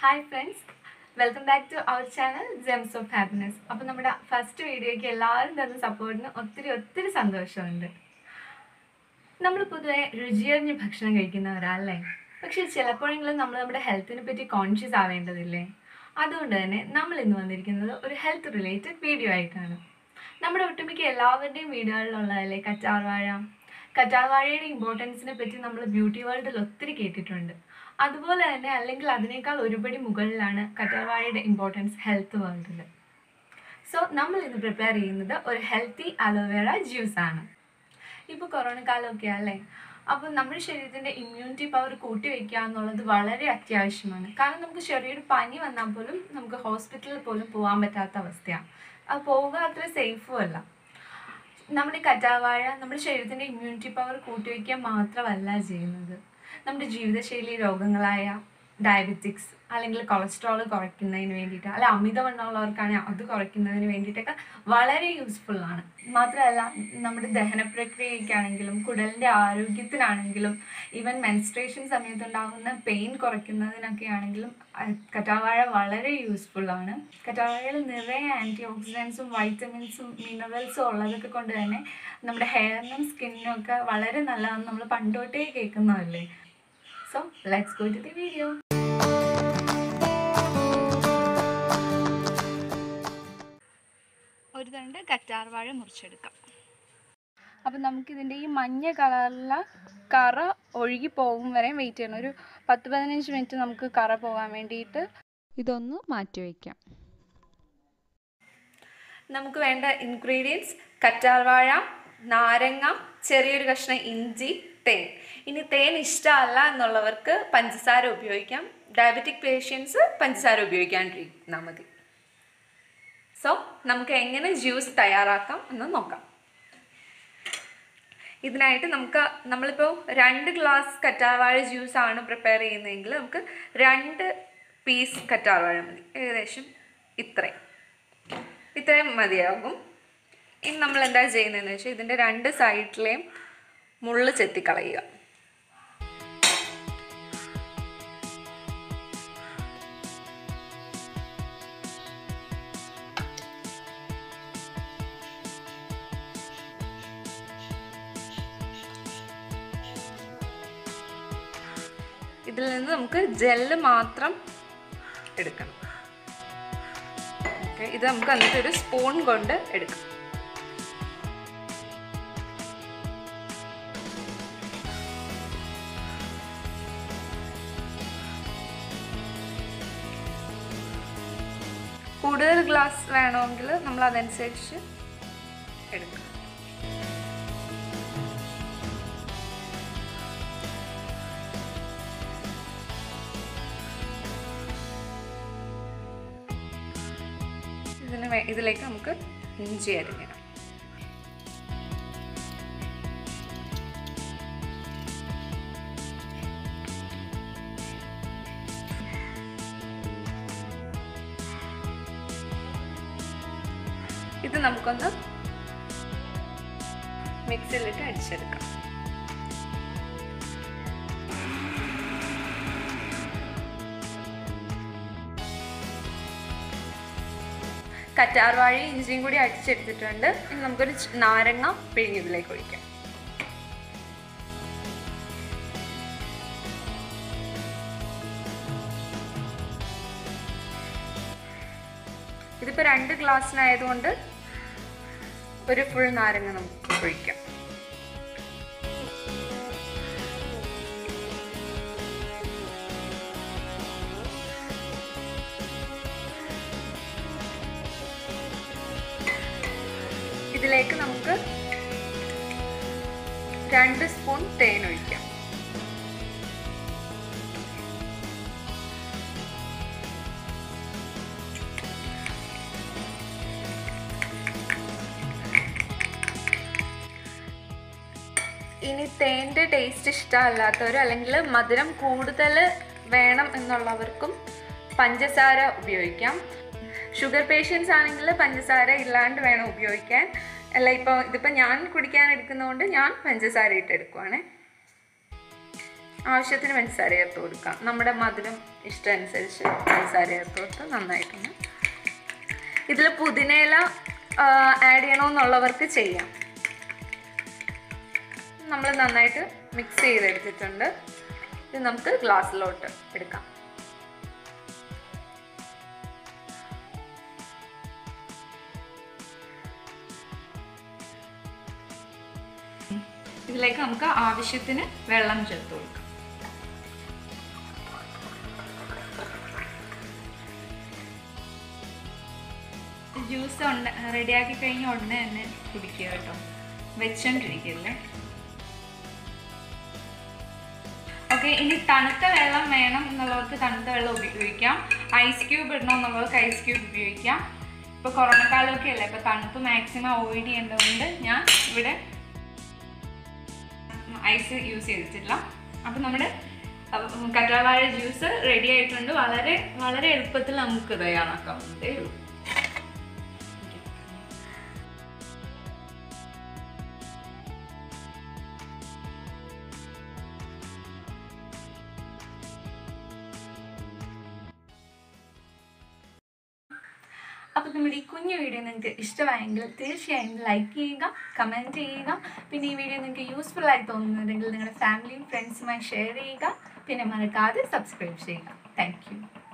hi friends welcome back to our channel gems of happiness അപ്പോൾ നമ്മുടെ first വീഡിയോയ്ക്ക് എല്ലാവരും തന്ന സപ്പോർട്ടിന് ഒത്തിരി ഒത്തിരി സന്തോഷമുണ്ട് നമ്മൾ പൊതുവെ രുചിയറിഞ്ഞ് ഭക്ഷണം കഴിക്കുന്നവരല്ലേ പക്ഷേ ചിലപ്പോഴെങ്കിലും നമ്മൾ നമ്മുടെ ഹെൽത്തിനെ പറ്റി കോൺഷ്യസ് ആവേണ്ടതില്ലേ അതുകൊണ്ട് തന്നെ നമ്മൾ ഇന്ന് വന്നിരിക്കുന്നത് ഒരു ഹെൽത്ത് റിലേറ്റഡ് വീഡിയോ ആയിട്ടാണ് നമ്മുടെ ഒട്ടുമിക്ക എല്ലാവരുടെയും വീടുകളിലുള്ളതല്ലേ കറ്റാർവാഴ കറ്റാർവാഴയുടെ ഇമ്പോർട്ടൻസിനെ പറ്റി നമ്മൾ ബ്യൂട്ടി വേൾഡിൽ ഒത്തിരി കേട്ടിട്ടുണ്ട് അതുപോലെ തന്നെ അല്ലെങ്കിൽ അതിനേക്കാൾ ഒരുപടി മുകളിലാണ് കറ്റാർവാഴയുടെ ഇമ്പോർട്ടൻസ് ഹെൽത്ത് വേൾഡിൽ സോ നമ്മൾ ഇന്ന് പ്രിപ്പയർ ചെയ്യുന്നത് ഒരു ഹെൽത്തി അലോവേറ ജ്യൂസ് ആണ് ഇപ്പോൾ കൊറോണ കാലമൊക്കെ അല്ലേ അപ്പോൾ നമ്മുടെ ശരീരത്തിൻ്റെ ഇമ്മ്യൂണിറ്റി പവർ കൂട്ടി വയ്ക്കുക എന്നുള്ളത് വളരെ അത്യാവശ്യമാണ് കാരണം നമുക്ക് ചെറിയൊരു പനി വന്നാൽ പോലും നമുക്ക് ഹോസ്പിറ്റലിൽ പോലും പോകാൻ പറ്റാത്ത അവസ്ഥയാണ് അത് പോവുക അത്ര സേഫും അല്ല നമ്മുടെ കറ്റാവാഴ നമ്മുടെ ശരീരത്തിൻ്റെ ഇമ്മ്യൂണിറ്റി പവർ കൂട്ടിവയ്ക്കുക മാത്രമല്ല ചെയ്യുന്നത് നമ്മുടെ ജീവിതശൈലി രോഗങ്ങളായ ഡയബറ്റിക്സ് അല്ലെങ്കിൽ കൊളസ്ട്രോൾ കുറയ്ക്കുന്നതിന് വേണ്ടിയിട്ട് അല്ല അമിതവണ്ണമുള്ളവർക്കാണെങ്കിൽ അത് കുറയ്ക്കുന്നതിന് വേണ്ടിയിട്ടൊക്കെ വളരെ യൂസ്ഫുൾ ആണ് മാത്രമല്ല നമ്മുടെ ദഹന പ്രക്രിയയ്ക്കാണെങ്കിലും കുടലിൻ്റെ ആരോഗ്യത്തിനാണെങ്കിലും ഈവൻ മെൻസ്ട്രേഷൻ സമയത്തുണ്ടാകുന്ന പെയിൻ കുറയ്ക്കുന്നതിനൊക്കെ ആണെങ്കിലും അഹ് കറ്റാവാഴ വളരെ യൂസ്ഫുൾ ആണ് കറ്റാവാഴയിൽ നിറയെ ആൻറ്റി ഓക്സിഡൻസും വൈറ്റമിൻസും മിനറൽസും ഉള്ളതൊക്കെ കൊണ്ട് തന്നെ നമ്മുടെ ഹെയറിനും സ്കിന്നിനും ഒക്കെ വളരെ നല്ലതാണെന്ന് നമ്മൾ പണ്ടോട്ടേ കേൾക്കുന്നതല്ലേ so let's go to the video ഒരു തണ്ട് കറ്റാർവാഴ മുറിച്ചെടുക്കാം അപ്പം നമുക്കിതിൻ്റെ ഈ മഞ്ഞ കളറിലെ കറ ഒഴുകി പോകും വരെ വെയിറ്റ് ചെയ്യണം ഒരു പത്ത് പതിനഞ്ച് മിനിറ്റ് നമുക്ക് കറ പോകാൻ വേണ്ടിയിട്ട് ഇതൊന്ന് മാറ്റിവെക്കാം നമുക്ക് വേണ്ട ഇൻഗ്രീഡിയൻസ് കറ്റാർവാഴ നാരങ്ങ ചെറിയൊരു കഷ്ണം ഇഞ്ചി തേൻ ഇനി തേൻ ഇഷ്ടമല്ല എന്നുള്ളവർക്ക് പഞ്ചസാര ഉപയോഗിക്കാം ഡയബറ്റിക് പേഷ്യൻസ് പഞ്ചസാര ഉപയോഗിക്കാണ്ടിരുന്നാൽ മതി സോ നമുക്ക് എങ്ങനെ ജ്യൂസ് തയ്യാറാക്കാം എന്ന് നോക്കാം ഇതിനായിട്ട് നമുക്ക് നമ്മളിപ്പോൾ രണ്ട് ഗ്ലാസ് കറ്റാർവാഴ ജ്യൂസ് ആണ് പ്രിപ്പയർ ചെയ്യുന്നതെങ്കിൽ നമുക്ക് രണ്ട് പീസ് കറ്റാർവാഴ മതി ഏകദേശം ഇത്രയും ഇത്രയും മതിയാകും ഇനി നമ്മൾ എന്താ ചെയ്യുന്നതെന്ന് വെച്ചാൽ ഇതിൻ്റെ രണ്ട് സൈഡിലെയും മുള്ള് ചെത്തിക്കളയുക ഇതിൽ നിന്ന് നമുക്ക് ജെല്ല് മാത്രം എടുക്കണം ഓക്കെ ഇത് നമുക്ക് എന്നിട്ട് ഒരു സ്പൂൺ കൊണ്ട് എടുക്കാം കൂടുതൽ ഗ്ലാസ് വേണമെങ്കിൽ നമ്മൾ അതനുസരിച്ച് എടുക്കാം ഇതിന് വേ- ഇതിലേക്ക് നമുക്ക് ഇഞ്ചി അരിഞ്ഞിടാം ഇത് നമുക്കൊന്ന് മിക്സിയിലിട്ട് അടിച്ചെടുക്കാം കറ്റാർവാഴയും ഇഞ്ചിയും കൂടി അടിച്ചെടുത്തിട്ടുണ്ട് ഇനി നമുക്കൊരു ച്- നാരങ്ങ പിഴിഞ്ഞതിലേക്ക് ഒഴിക്കാം ഇതിപ്പോൾ രണ്ട് ഗ്ലാസ്സിനായതുകൊണ്ട് ഒരു ഫുൾ നാരങ്ങ നമുക്ക് ഒഴിക്കാം ഇതിലേക്ക് നമുക്ക് രണ്ട് സ്പൂൺ തേൻ ഒഴിക്കാം ഇനി തേൻ്റെ ടേസ്റ്റ് ഇഷ്ടമല്ലാത്തവർ അല്ലെങ്കിൽ മധുരം കൂടുതൽ വേണം എന്നുള്ളവർക്കും പഞ്ചസാര ഉപയോഗിക്കാം ഷുഗർ പേഷ്യൻസ് ആണെങ്കിൽ പഞ്ചസാര ഇല്ലാണ്ട് വേണം ഉപയോഗിക്കാൻ അല്ല ഇപ്പോൾ ഇതിപ്പോൾ ഞാൻ കുടിക്കാൻ എടുക്കുന്നതുകൊണ്ട് ഞാൻ പഞ്ചസാര ഇട്ട് എടുക്കുവാണേ ആവശ്യത്തിന് പഞ്ചസാര ചേർത്ത് കൊടുക്കാം നമ്മുടെ മധുരം ഇഷ്ടമനുസരിച്ച് പഞ്ചസാര ചേർത്ത് കൊടുത്ത് നന്നായിട്ടൊന്ന് ഇതിൽ പുതിനയില ആഡ് ചെയ്യണമെന്നുള്ളവർക്ക് ചെയ്യാം നമ്മൾ നന്നായിട്ട് മിക്സ് ചെയ്തെടുത്തിട്ടുണ്ട് ഇത് നമുക്ക് ഗ്ലാസ്സിലോട്ട് എടുക്കാം ഇതിലേക്ക് നമുക്ക് ആവശ്യത്തിന് വെള്ളം ചേർത്ത് കൊടുക്കാം ജ്യൂസ് ഉണ്ട് റെഡിയാക്കി കഴിഞ്ഞ ഉടനെ തന്നെ കുടിക്കുക കേട്ടോ വെച്ചോണ്ടിരിക്കല്ലേ ഓക്കെ ഇനി തണുത്ത വെള്ളം വേണം എന്നുള്ളവർക്ക് തണുത്ത വെള്ളം ഉപയോഗിക്കാം ഐസ് ക്യൂബ് ഇടണം എന്നുള്ളവർക്ക് ഐസ് ക്യൂബ് ഉപയോഗിക്കാം ഇപ്പോൾ കൊറോണ കാലമൊക്കെ അല്ലേ ഇപ്പോൾ തണുപ്പ് മാക്സിമം അവോയ്ഡ് ചെയ്യേണ്ടതുകൊണ്ട് ഞാൻ ഇവിടെ ഐസ് യൂസ് ചെയ്തിട്ടില്ല അപ്പം നമ്മുടെ കറ്റാവാഴ ജ്യൂസ് റെഡി ആയിട്ടുണ്ട് വളരെ വളരെ എളുപ്പത്തിൽ നമുക്ക് തയ്യാറാക്കാവുന്നതേ ഉള്ളൂ അപ്പോൾ നമ്മുടെ ഈ കുഞ്ഞു വീഡിയോ നിങ്ങൾക്ക് ഇഷ്ടമായെങ്കിൽ തീർച്ചയായും ലൈക്ക് ചെയ്യുക കമൻറ്റ് ചെയ്യുക പിന്നെ ഈ വീഡിയോ നിങ്ങൾക്ക് യൂസ്ഫുൾ ആയി തോന്നുന്നുണ്ടെങ്കിൽ നിങ്ങളുടെ ഫാമിലിയും ഫ്രണ്ട്സുമായി ഷെയർ ചെയ്യുക പിന്നെ മറക്കാതെ സബ്സ്ക്രൈബ് ചെയ്യുക താങ്ക് യു